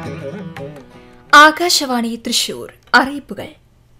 ആകാശവാണി തൃശൂർ അറിയിപ്പുകൾ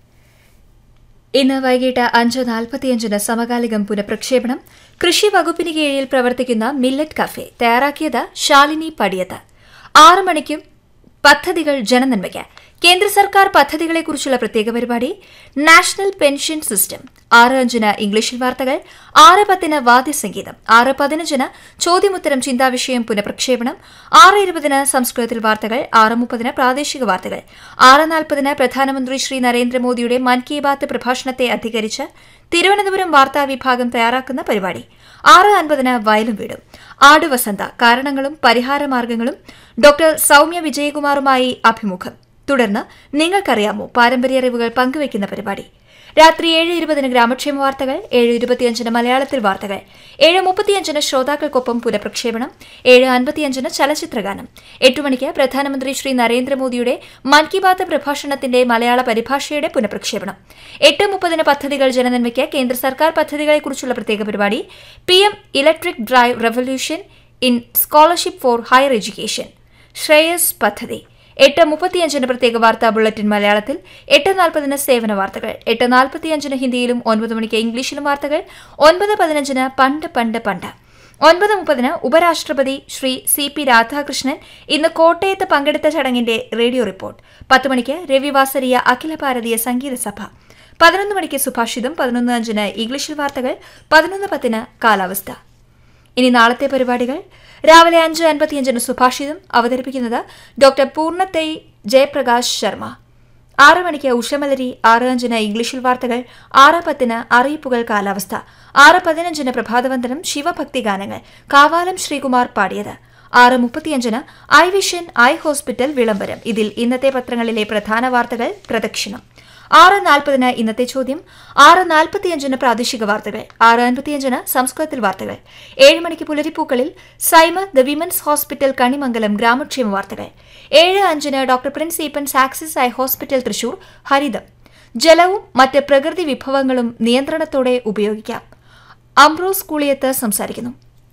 ഇന്ന് വൈകിട്ട് അഞ്ച് നാൽപ്പത്തിയഞ്ചിന് സമകാലികം പുനഃപ്രക്ഷേപണം കൃഷി വകുപ്പിന് കീഴിൽ പ്രവർത്തിക്കുന്ന മില്ലറ്റ് കഫേ തയ്യാറാക്കിയത് ശാലിനി പടിയത്ത് ആറ് മണിക്കും പദ്ധതികൾ ജനനന്മയ്ക്ക് കേന്ദ്ര സർക്കാർ പദ്ധതികളെക്കുറിച്ചുള്ള പ്രത്യേക പരിപാടി നാഷണൽ പെൻഷൻ സിസ്റ്റം ആറ് അഞ്ചിന് ഇംഗ്ലീഷിൽ വാർത്തകൾ ആറ് പത്തിന് വാദ്യസംഗീതം ആറ് പതിനഞ്ചിന് ചോദ്യമുത്തരം ചിന്താവിഷയം പുനഃപ്രക്ഷേപണം ആറ് ഇരുപതിന് സംസ്കൃതത്തിൽ വാർത്തകൾ ആറ് മുപ്പതിന് പ്രാദേശിക വാർത്തകൾ ആറ് നാൽപ്പതിന് പ്രധാനമന്ത്രി ശ്രീ നരേന്ദ്രമോദിയുടെ മൻ കി ബാത്ത് പ്രഭാഷണത്തെ അധികരിച്ച് തിരുവനന്തപുരം വാർത്താ വിഭാഗം തയ്യാറാക്കുന്ന പരിപാടി ആറ് അൻപതിന് വയലും വീടും ആടുവസന്ത കാരണങ്ങളും പരിഹാരമാർഗങ്ങളും ഡോക്ടർ സൌമ്യ വിജയകുമാറുമായി അഭിമുഖം തുടർന്ന് നിങ്ങൾക്കറിയാമോ പാരമ്പര്യ അറിവുകൾ പങ്കുവയ്ക്കുന്ന പരിപാടി രാത്രി ഏഴ് ഇരുപതിന് ഗ്രാമക്ഷേമ വാർത്തകൾ ഏഴ് ഇരുപത്തിയഞ്ചിന് മലയാളത്തിൽ വാർത്തകൾ ഏഴ് മുപ്പത്തിയഞ്ചിന് ശ്രോതാക്കൾക്കൊപ്പം പുനഃപ്രക്ഷേപണം ഏഴ് അൻപത്തിയഞ്ചിന് ചലച്ചിത്രഗാനം എട്ട് മണിക്ക് പ്രധാനമന്ത്രി ശ്രീ നരേന്ദ്രമോദിയുടെ മൻ കി ബാത്ത് പ്രഭാഷണത്തിന്റെ മലയാള പരിഭാഷയുടെ പുനഃപ്രക്ഷേപണം എട്ട് മുപ്പതിന് പദ്ധതികൾ ജനനന്മയ്ക്ക് കേന്ദ്ര സർക്കാർ പദ്ധതികളെക്കുറിച്ചുള്ള പ്രത്യേക പരിപാടി P M electric drive revolution in scholarship for higher education Shreyas പദ്ധതി എട്ട് മുപ്പത്തിയഞ്ചിന് പ്രത്യേക വാർത്താ ബുള്ളറ്റിൻ മലയാളത്തിൽ എട്ട് നാൽപ്പതിന് സേവന വാർത്തകൾ എട്ട് നാൽപ്പത്തിയഞ്ചിന് ഹിന്ദിയിലും ഒൻപത് മണിക്ക് ഇംഗ്ലീഷിലും വാർത്തകൾ ഒൻപത് പതിനഞ്ചിന് പണ്ട് പണ്ട് പണ്ട് ഒൻപത് മുപ്പതിന് ഉപരാഷ്ട്രപതി ശ്രീ സി പി രാധാകൃഷ്ണൻ ഇന്ന് കോട്ടയത്ത് പങ്കെടുത്ത ചടങ്ങിന്റെ റേഡിയോ റിപ്പോർട്ട് പത്ത് മണിക്ക് രവിവാസരിയ അഖില ഭാരതീയ സംഗീത സഭ പതിനൊന്ന് മണിക്ക് സുഭാഷിതം പതിനൊന്ന് അഞ്ചിന് ഇംഗ്ലീഷിൽ വാർത്തകൾ പതിനൊന്ന് പത്തിന് കാലാവസ്ഥ ഇനി നാളത്തെ പരിപാടികൾ രാവിലെ അഞ്ച് അൻപത്തിയഞ്ചിന് സുഭാഷിതം അവതരിപ്പിക്കുന്നത് ഡോക്ടർ പൂർണ്ണത്തൈ ജയപ്രകാശ് ശർമ്മ ആറ് മണിക്ക് ഉഷമലരി ആറ് അഞ്ചിന് ഇംഗ്ലീഷിൽ വാർത്തകൾ ആറ് പത്തിന് അറിയിപ്പുകൾ കാലാവസ്ഥ ആറ് പതിനഞ്ചിന് പ്രഭാതവന്ദനം ശിവഭക്തി ഗാനങ്ങൾ കാവാലം ശ്രീകുമാർ പാടിയത് ആറ് മുപ്പത്തിയഞ്ചിന് ഐ വിഷൻ ഐ ഹോസ്പിറ്റൽ വിളംബരം ഇതിൽ ഇന്നത്തെ പത്രങ്ങളിലെ പ്രധാന വാർത്തകൾ പ്രദക്ഷിണം ആറ് നാൽപ്പതിന് ഇന്നത്തെ ചോദ്യം ആറ് നാൽപ്പത്തിയഞ്ചിന് പ്രാദേശിക വാർത്തകൾ ആറ് അൻപത്തിയഞ്ചിന് സംസ്കൃതത്തിൽ വാർത്തകൾ ഏഴ് മണിക്ക് പുലരിപ്പൂക്കളിൽ സൈമ ദ വിമൻസ് ഹോസ്പിറ്റൽ കണിമംഗലം ഗ്രാമക്ഷേമ വാർത്തകൾ ഏഴ് അഞ്ചിന് doctor Prince Eapen's Axis eye hospital Thrissur ഹരിതം ജലവും മറ്റ് പ്രകൃതി വിഭവങ്ങളും നിയന്ത്രണത്തോടെ ഉപയോഗിക്കാം അംബ്രോസ് കൂളിയത്ത് സംസാരിക്കുന്നു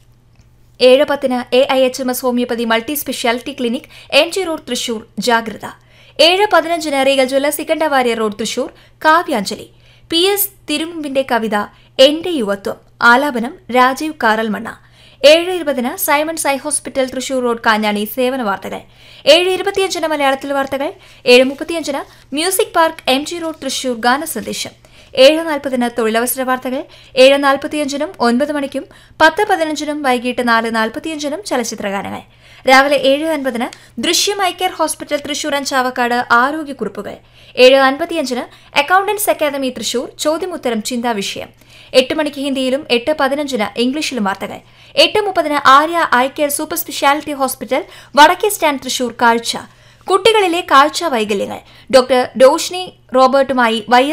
ഏഴ് പത്തിന് A I H M S homeopathy multi speciality clinic M G road Thrissur ജാഗ്രത ഏഴ് പതിനഞ്ചിന് റീഗൽ ജ്വല്ല സിക്കണ്ടവാര്യ റോഡ് തൃശൂർ കാവ്യാഞ്ജലി പി എസ് തിരുമുമ്പിന്റെ കവിത എന്റെ യുവത്വം ആലാപനം രാജീവ് കാറൽമണ്ണ ഏഴ് ഇരുപതിന് സൈമൺ സൈ ഹോസ്പിറ്റൽ തൃശൂർ റോഡ് കാഞ്ഞാണി സേവന വാർത്തകൾ ഏഴ് ഇരുപത്തിയഞ്ചിന് മലയാളത്തിൽ വാർത്തകൾ ഏഴ് മുപ്പത്തിയഞ്ചിന് music park M G road Thrissur ഗാന സന്ദേശം ഏഴ് നാൽപ്പതിന് തൊഴിലവസര വാർത്തകൾ ഏഴ് നാൽപ്പത്തിയഞ്ചിനും ഒൻപത് മണിക്കും പത്ത് പതിനഞ്ചിനും വൈകിട്ട് നാല് നാൽപ്പത്തിയഞ്ചിനും ചലച്ചിത്രഗാനങ്ങൾ രാവിലെ ഏഴ് അൻപതിന് ദൃശ്യം ഐക്കർ ഹോസ്പിറ്റൽ തൃശൂർ ആൻഡ് ചാവക്കാട് ആരോഗ്യക്കുറിപ്പുകൾ ഏഴ് അൻപത്തിയഞ്ചിന് അക്കൌണ്ടൻസ് അക്കാദമി തൃശൂർ ചോദ്യമുത്തരം ചിന്താവിഷയം എട്ട് മണിക്ക് ഹിന്ദിയിലും എട്ട് പതിനഞ്ചിന് ഇംഗ്ലീഷിലും വാർത്തകൾ എട്ട് മുപ്പതിന് Arya eye care super speciality hospital വടക്കേ സ്റ്റാൻഡ് തൃശൂർ കാഴ്ച കുട്ടികളിലെ കാഴ്ച വൈകല്യങ്ങൾ ഡോക്ടർ ഡോഷ്നി റോബർട്ടുമായി വൈ